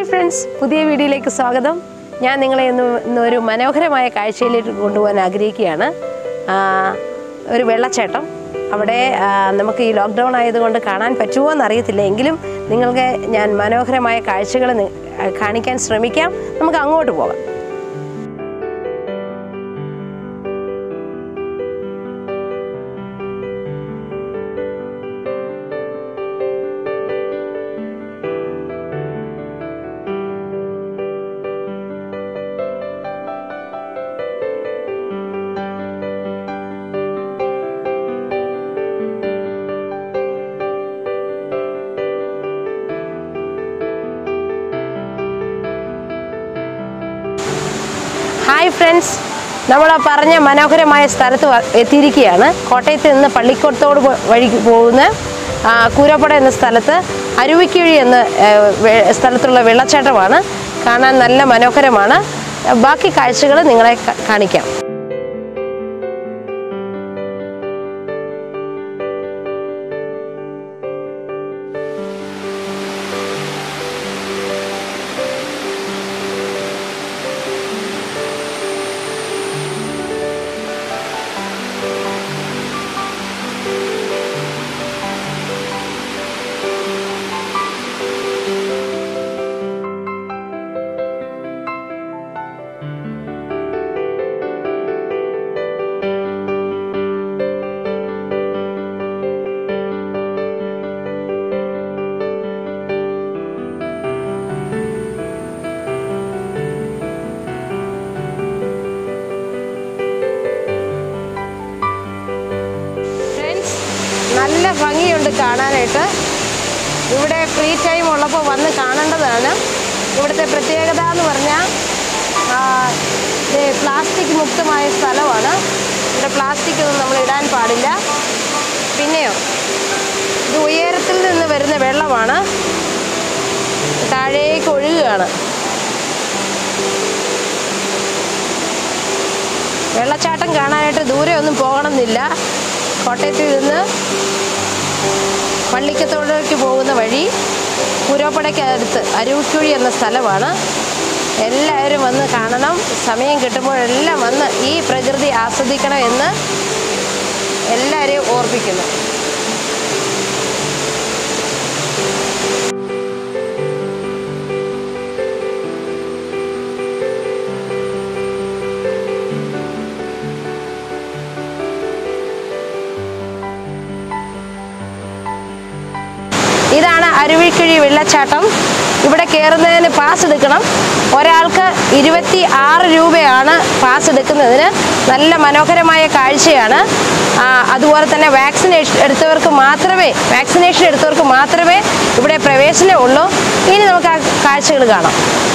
friends പുതിയ വീഡിയോയിലേക്ക് സ്വാഗതം ഞാൻ നിങ്ങളെ ഇന്ന് ഇന്ന് ഒരു മനോഹരമായ കാഴ്ചയിലേക്ക് കൊണ്ടുപോകാൻ ആഗ്രഹിക്കുകയാണ് ആ, ഒരു വെള്ളച്ചാട്ടം അവിടെ ആ, നമുക്ക് ഈ ലോക്ക്ഡൗൺ ആയതുകൊണ്ട് കാണാൻ പറ്റുമോ എന്നറിയത്തില്ല എങ്കിലും നിങ്ങൾക്ക് ഞാൻ മനോഹരമായ കാഴ്ചകൾ നി- കാണിക്കാൻ ശ്രമിക്കാം നമുക്ക് അങ്ങോട്ട് പോകാം ഹായ് ഫ്രണ്ട്സ് നമ്മൾ ആ പറഞ്ഞ മനോഹരമായ സ്ഥലത്ത് വ- എത്തിയിരിക്കുകയാണ് കോട്ടയത്ത് നിന്ന് പള്ളിക്കോട്ടത്തോട് പോ- വഴി പോകുന്ന ആ, കൂരപ്പട എന്ന സ്ഥലത്ത് അരുവിക്കിഴി എന്ന ഏ, വെ- സ്ഥലത്തുള്ള വെള്ളച്ചാട്ടമാണ് കാണാൻ നല്ല മനോഹരമാണ് ബാക്കി കാഴ്ചകൾ നിങ്ങളെ ക- കാണിക്കാം ഫ്രണ്ട്സ് നല്ല ഭംഗിയുണ്ട് കാണാനായിട്ട് ഇവിടെ ഫ്രീ ടൈം ഉള്ളപ്പോൾ വന്ന് കാണേണ്ടതാണ് ഇവിടുത്തെ പ്രത്യേകത എന്ന് പറഞ്ഞാൽ പ്ലാസ്റ്റിക് മുക്തമായ സ്ഥലമാണ് ഇവിടെ പ്ലാസ്റ്റിക് ഒന്നും നമ്മൾ ഇടാൻ പാടില്ല പിന്നെയോ ഇത് ഉയരത്തിൽ നിന്ന് വരുന്ന വെള്ളമാണ് താഴേക്ക് ഒഴുകുകയാണ് വെള്ളച്ചാട്ടം കാണാനായിട്ട് ദൂരെ ഒന്നും പോകണമെന്നില്ല കോട്ടയത്ത് നിന്ന് പള്ളിക്കത്തോടേക്ക് പോകുന്ന വഴി പുരോപ്പടയ്ക്ക് അടുത്ത് അരുവിക്കുഴി എന്ന സ്ഥലമാണ് എല്ലാവരും വന്ന് കാണണം സമയം കിട്ടുമ്പോഴെല്ലാം വന്ന് ഈ പ്രകൃതി ആസ്വദിക്കണം എന്ന് എല്ലാവരെയും ഓർപ്പിക്കുന്നു ഇതാണ് അരുവിക്കുഴി വെള്ളച്ചാട്ടം ഇവിടെ കയറുന്നതിന് പാസ് എടുക്കണം ഒരാൾക്ക് ഇരുപത്തി ആറ് രൂപയാണ് പാസ് എടുക്കുന്നതിന് നല്ല മനോഹരമായ കാഴ്ചയാണ് ആ, അതുപോലെ തന്നെ വാക്സിനേഷൻ എടുത്തവർക്ക് മാത്രമേ വാക്സിനേഷൻ എടുത്തവർക്ക് മാത്രമേ ഇവിടെ പ്രവേശനം ഉള്ളൂ ഇനി നമുക്ക് ആ കാഴ്ചകൾ കാണാം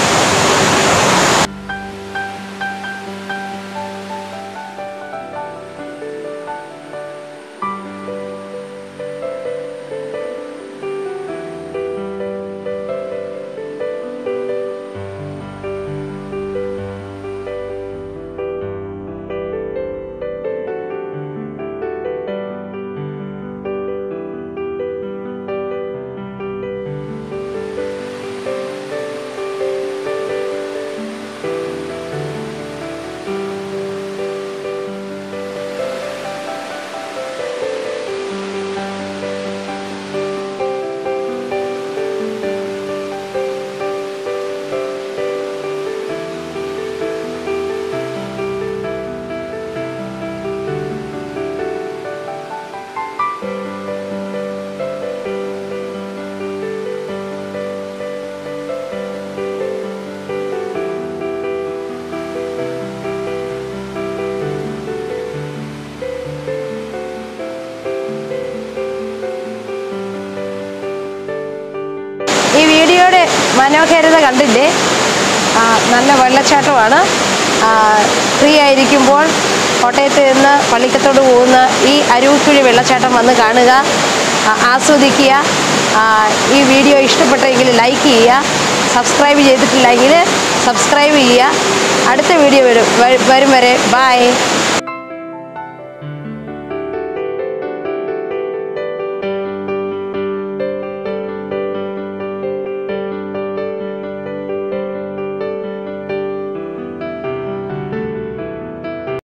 ഈ വീഡിയോയുടെ മനോഹാരിത കണ്ടില്ലേ ആ, നല്ല വെള്ളച്ചാട്ടമാണ് ആ, ഫ്രീ ആയിരിക്കുമ്പോൾ കോട്ടയത്ത് നിന്ന് പള്ളിക്കത്തോട് പോകുന്ന ഈ അരുവിക്കുഴി വെള്ളച്ചാട്ടം വന്ന് കാണുക ആ, ആസ്വദിക്കുക ആ, ഈ വീഡിയോ ഇഷ്ടപ്പെട്ടെങ്കിൽ ലൈക്ക് ചെയ്യുക സബ്സ്ക്രൈബ് ചെയ്തിട്ടില്ലെങ്കിൽ സബ്സ്ക്രൈബ് ചെയ്യുക അടുത്ത വീഡിയോ വരും വരും വരെ ബായ്